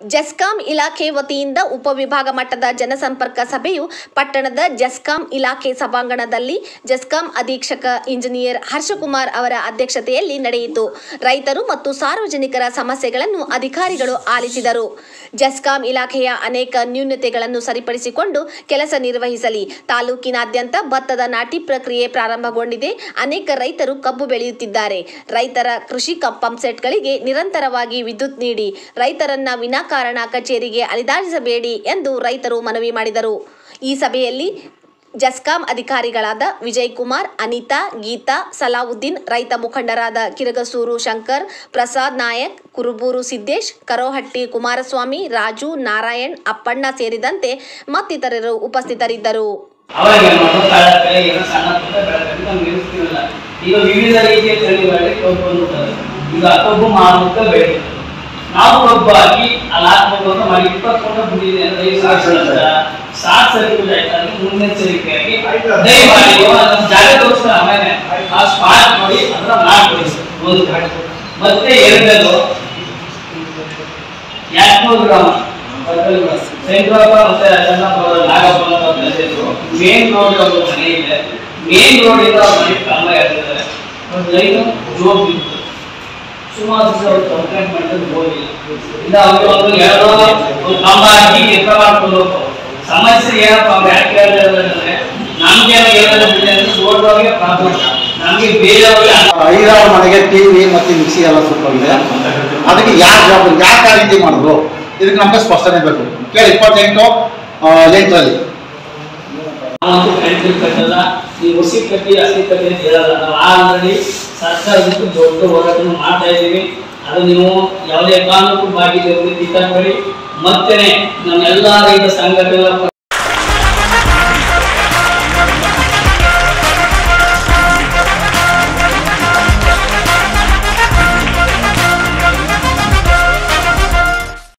ಜೆಸ್ಕಾಂ ಇಲಾಖೆ ವತಿಯಿಂದ ಉಪವಿಭಾಗ ಮಟ್ಟದ ಜನಸಂಪರ್ಕ ಸಭೆಯು ಪಟ್ಟಣದ ಜೆಸ್ಕಾಂ ಇಲಾಖೆ ಸಭಾಂಗಣದಲ್ಲಿ ಜೆಸ್ಕಾಂ ಅಧೀಕ್ಷಕ ಇಂಜಿನಿಯರ್ ಹರ್ಷಕುಮಾರ್ ಅವರ ಅಧ್ಯಕ್ಷತೆಯಲ್ಲಿ ನಡೆಯಿತು ರೈತರು ಮತ್ತು ಸಾರ್ವಜನಿಕರ ಸಮಸ್ಯೆಗಳನ್ನು ಅಧಿಕಾರಿಗಳು ಆಲಿಸಿದರು ಜೆಸ್ಕಾಂ ಇಲಾಖೆಯ ಅನೇಕ ನ್ಯೂನತೆಗಳನ್ನು ಸರಿಪಡಿಸಿಕೊಂಡು ಕೆಲಸ ನಿರ್ವಹಿಸಲಿ ತಾಲೂಕಿನಾದ್ಯಂತ ಭತ್ತದ ನಾಟಿ ಪ್ರಕ್ರಿಯೆ ಪ್ರಾರಂಭಗೊಂಡಿದೆ ಅನೇಕ ರೈತರು ಕಬ್ಬು ಬೆಳೆಯುತ್ತಿದ್ದಾರೆ ರೈತರ ಕೃಷಿ ಪಂಪ್ ಸೆಟ್ಗಳಿಗೆ ನಿರಂತರವಾಗಿ ವಿದ್ಯುತ್ ನೀಡಿ ರೈತರನ್ನ ವಿನಾಕಾರಣ ಕಚೇರಿಗೆ ಅಲಿದಾಡಿಸಬೇಡಿ ಎಂದು ರೈತರು ಮನವಿ ಮಾಡಿದರು ಈ ಸಭೆಯಲ್ಲಿ ಜಸ್ಕಾಂ ಅಧಿಕಾರಿಗಳಾದ ವಿಜಯ್ ಕುಮಾರ್ ಅನಿತಾ ಗೀತಾ ಸಲಾವುದ್ದೀನ್ ರೈತ ಮುಖಂಡರಾದ ಕಿರಗಸೂರು ಶಂಕರ್ ಪ್ರಸಾದ್ ನಾಯಕ್ ಕುರುಬೂರು ಸಿದ್ದೇಶ್ ಕರೋಹಟ್ಟಿ ಕುಮಾರಸ್ವಾಮಿ ರಾಜು ನಾರಾಯಣ್ ಅಪ್ಪಣ್ಣ ಸೇರಿದಂತೆ ಮತ್ತಿತರರು ಉಪಸ್ಥಿತರಿದ್ದರು ಅವಾಗ ಏನ್ ಮಾಡೋದು ಕಾಳಕ್ಕೆ ಏನೋ ಸಣ್ಣ ಪುಟ್ಟ ಬೆಳೆದಲ್ಲಿ ನಮ್ಗೆ ಇರಿಸ್ತೀವಲ್ಲ ಈಗ ವಿವಿಧ ರೀತಿಯ ತಳಿಗಳಲ್ಲಿ ಕಬ್ಬು ಬಂದ್ಬಿಟ್ಟದೆ ಈಗ ಕಬ್ಬು ಮಾರುತ್ತ ಬೆಳೀತದೆ ನಾವು ಕಬ್ಬು ಹಾಕಿ ಅಲ್ಲಿ ಹಾಕ್ಬೇಕು ಅಂತ ಮಾಡಿ ಇಪ್ಪತ್ತು ಕೊಂಡ ಬಿಟ್ಟಿದೆ ಅಂದ್ರೆ ಈ ಸಾಕು ಸಲ ಸಾಕು ಸರ್ಕ್ಯೂಟ್ ಆಯ್ತು ಅದಕ್ಕೆ ಮುನ್ನೆಚ್ಚರಿಕೆಯಾಗಿ ದಯಮಾಡಿ ಅದನ್ನ ಜಾಗ ತೋರಿಸ್ತಾರೆ ಆಮೇಲೆ ಆ ಸ್ಪಾಟ್ ನೋಡಿ ಅದನ್ನ ಮಾಡ್ಕೊಡಿ ಒಂದು ಮತ್ತೆ ಎರಡನೇದು ಎರಡ್ನೂರು ಗ್ರಾಮ ಶಂಕರಪ್ಪ ಮತ್ತೆ ಚನ್ನಪ್ಪ ನಾಗಪ್ಪ ಅಂತ ಹೆಸರು ಮೇನ್ ರೋಡ್ ಒಂದು ಮನೆ ಇದೆ ಮೇನ್ ರೋಡ್ ಇಂದ ಅವ್ರ ಮನೆ ಕಾಮ ಇರ್ತಿದ್ದಾರೆ ಒಂದು ಲೈನ್ ಜೋಬ್ ಇತ್ತು ಸುಮಾರು ದಿವಸ ಅವ್ರು ಕಂಪ್ಲೇಂಟ್ ಮಾಡಿದ್ರೆ ಹೋಗಿಲ್ಲ ಇಲ್ಲ ಅವ್ರು ಒಂದು ಎರಡೋ ಒಂದು ಕಂಬ ಹಾಕಿ ಎತ್ತ ಮಾಡ್ಕೊಂಡು ಹೋಗ್ತಾರೆ ಸಮಸ್ಯೆ ಏನಪ್ಪ ಅವ್ರು ಯಾಕೆ ಹೇಳ್ತಾರೆ ಅಂದ್ರೆ ನಮ್ಗೆ ಏನಾದ್ರು ಬಿಟ್ಟಿದೆ ಅಂದ್ರೆ ರೋಡ್ದವ್ರಿಗೆ ಪ್ರಾಬ್ಲಮ್ ನಮ್ಗೆ ಬೇರೆಯವ್ರಿಗೆ ಐದಾರು ಮನೆಗೆ ಟಿವಿ ಮತ್ತೆ ಮಿಕ್ಸಿ ಎಲ್ಲ ಸುಟ್ಟೋಗಿದೆ ಅದಕ್ಕೆ ಯಾರು ಜವಾಬ್ದಾರಿ ಯಾಕೆ ಆ ರೀತಿ ಮಾಡಿದ್ರು ಇದಕ್ಕೆ ನಮಗೆ ಸ್ಪಷ್ಟನೆ ಬೇಕು ಕೇಳಿ ಇಪ್ಪತ್ತೆಂಟು ಎಂಟರಲ್ಲಿ ನಾವಂತೂ ಕರೆಂಟ್ ಕಟ್ಟಲ್ಲ ಈ ಹುಸಿ ಕಟ್ಟಿ ಹಸಿ ಕಟ್ಟಿ ಅಂತ ಹೇಳಲ್ಲ ನಾವು ಆಲ್ರೆಡಿ ಸರ್ಕಾರದಕ್ಕೆ ದೊಡ್ಡ ಹೋರಾಟವನ್ನು ಮಾಡ್ತಾ ಇದ್ದೀವಿ ಅದು ನೀವು ಯಾವುದೇ ಕಾರಣಕ್ಕೂ ಬಾಕಿ ಕಿತ್ತಾಡ್ಬೇಡಿ ಮತ್ತೆ ನಮ್ಮೆಲ್ಲ ರೈತ ಸಂಘಟನೆಗಳ